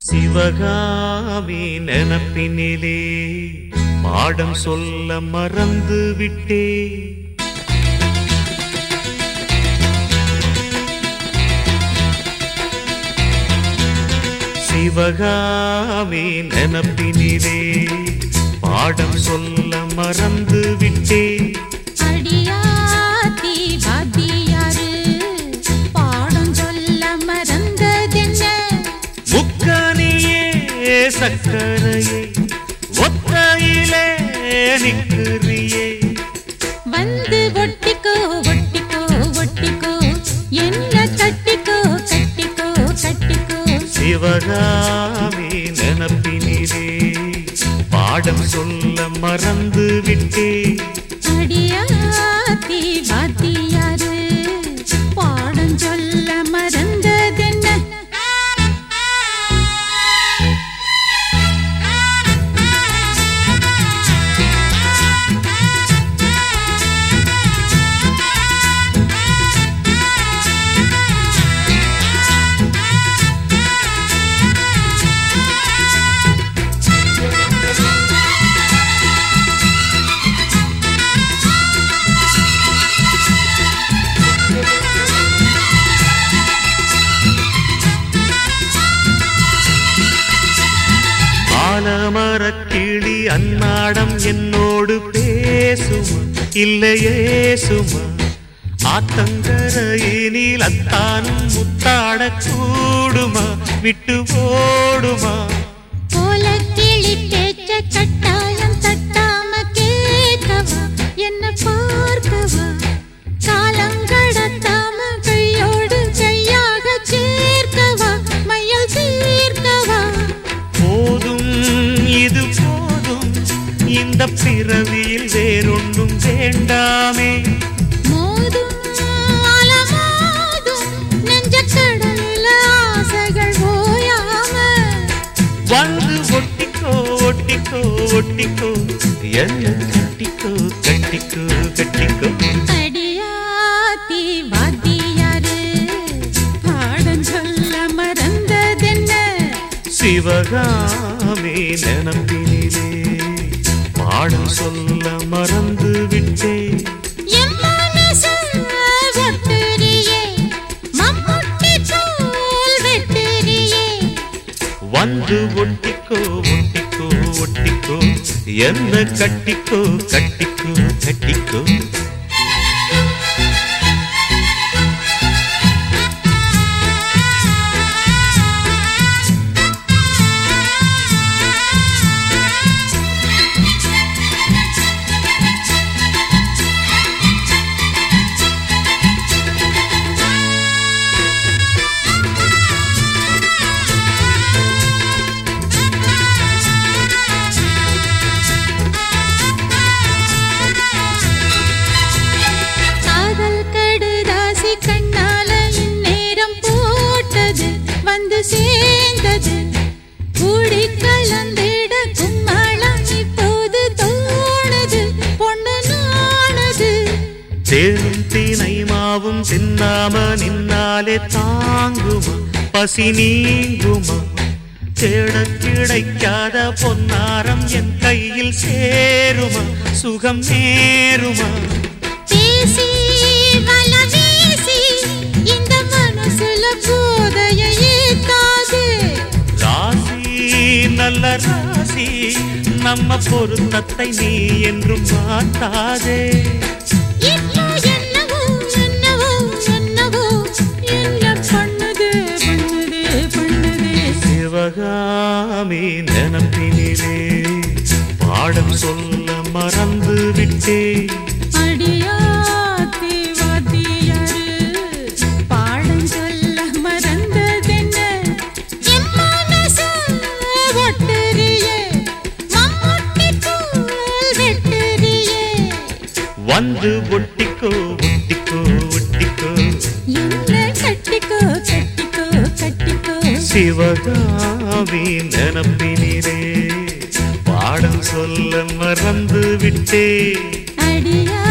சிவகாமி நினப்பினிலே பாடம் சொல்ல மறந்து விட்டே சிவகாமி நினப்பினிலே பாடம் சொல்ல மறந்து விட்டே அடியாத்தி வாத்தியாரு பாடம் சொல்ல மறந்ததென்ன முக்கனியே சக்கரையே ஒத்தையிலே நிற்கிறியே வந்து ஒட்டிக்கோ ஒட்டிக்கோ ஒட்டிக்கோ என்ன கட்டிக்கோ கட்டிக்கோ கட்டிக்கோ சிவகாமி நினப்பினிலே பாடம் சொல்ல மறந்து விட்டே அடியாத்தி வாத்தியாரு பாடம் சொல்ல மறந்ததென்ன ஆலமரக் கிளி அன்னாடம் என்னோடு பேசுமா இல்லையே சுமா ஆத்தங்கரையினில் அத்தானும் முத்தாட கூடுமா விட்டு ஓடுமா கோலக்கிளி பேச்ச கட்டாயம் தட்டாம கேட்கவா என்ன பார்க்கவா காலம் கடத்தாம கையோடு கையாக சேர்க்கவா மையல் தீர்க்கவா போதும் இது போதும் இந்த பிறவியில் வேறொன்றும் வேண்டாமே மோதும் அலமோதும் நெஞ்ச கடலில் ஆசைகள் ஓயாம வந்து ஒட்டிக்கோ ஒட்டிக்கோ ஒட்டிக்கோ என்ன கட்டிக்கோ கட்டிக்கோ கட்டிக்கோ அடியாத்தி வாத்தியாரு பாடம் சொல்ல மறந்ததென்ன சிவகாமி நினப்பினிலே பாடம் சொல்ல மறந்து விட்டே என் மனச ஒட்டுறியே, மம்முட்டி தோல் வெட்டுறியே. வந்து ஒட்டிக்கோ ஒட்டிக்கோ ஒட்டிக்கோ என்ன கட்டிக்கோ கட்டிக்கோ கட்டிக்கோ காதல் கடுதாசி கண்ணால இந்நேரம் போட்டது வந்து சேர்ந்தது கூடி கலந்திட கும்மாளம் இப்போது தோணுது பொண்ணு நாணுது தேரும் தீனை மாவும் தின்னாம நின்னாலே தாங்குமா பசி நீங்குமா தேட கிடைக்காத பொன்னாரம் என் கையில் சேருமா சுகம் நேருமா பேசி வல வீசி இந்த மனசுல போதையை ஏத்தாது ராசி நல்ல ராசி நம்ம பொருத்தத்தை நீ என்றும் மாட்டாதே இப்போ என்னவோ என்னவோ என்னவோ என்ன பண்ணுது பண்ணுது பண்ணுது சிவகாமி நினப்பினிலே பாடம் சொல்ல மறந்து விட்டே அடியாத்தி வாத்தியாரு பாடம் சொல்ல மறந்ததென்ன என் மனசு ஒட்டுறியே மம்முட்டி தோல் வெட்டுறியே வந்து ஒட்டிக்கோ ஒட்டிக்கோ ஒட்டிக்கோ என்ன கட்டிக்கோ கட்டிக்கோ கட்டிக்கோ சிவகாமி நினப்பினிலே பாடம் சொல்ல மறந்து விட்டே அடியா